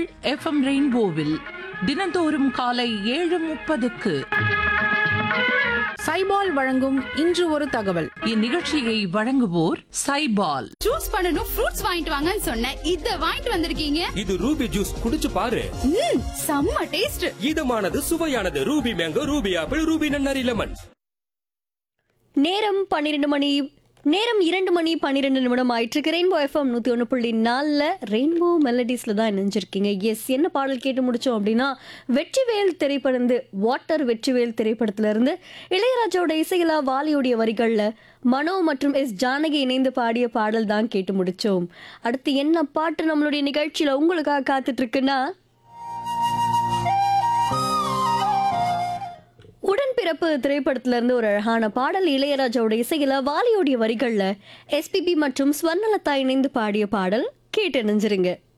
FM ரெயின்போவில் தினந்தோறும் காலை ஏழு முப்பதுக்கு சைபால் வழங்கும் இன்று ஒரு தகவல் இந்நிகழ்ச்சியை வழங்குவோர் சைபால் ஜூஸ் பண்ணனும் ஃப்ரூட்ஸ் வாங்கிட்டு வாங்கன்னு சொன்னேன் இத வாங்கிட்டு வந்திருக்கீங்க இது ரூபி ஜூஸ் குடிச்சு பாரு ம் செம்ம டேஸ்ட் இதமானது சுவையானது Ruby mango Ruby apple Ruby nannari lemon நேரம் பன்னிரெண்டு மணி நேரம் இரண்டு மணி பன்னிரெண்டு நிமிடம் ஆயிட்டு இருக்கு ரெயின்போ எஃப்எம் நூற்றி ஒன்று புள்ளி நாலில் ரெயின்போ மெலடிஸில் தான் இணைஞ்சிருக்கீங்க எஸ் என்ன பாடல் கேட்டு முடிச்சோம் அப்படின்னா வெற்றிவேல் திரைப்படந்து வாட்டர் வெற்றிவேல் திரைப்படத்திலிருந்து இளையராஜாவோட இசையிலா வாலியுடைய வரிகளில் மனோ மற்றும் எஸ் ஜானகி இணைந்து பாடிய பாடல் தான் கேட்டு முடிச்சோம் அடுத்து என்ன பாட்டு நம்மளுடைய நிகழ்ச்சியில் உங்களுக்காக காத்துட்டு இருக்குன்னா உடன்பிறப்பு திரைப்படத்துல இருந்து ஒரு அழகான பாடல் இளையராஜாவோட இசையில வாலியோடைய வரிகள்ல எஸ்பிபி மற்றும் ஸ்வர்ணலதா இணைந்து பாடிய பாடல் கேட்டு நினைஞ்சிருங்க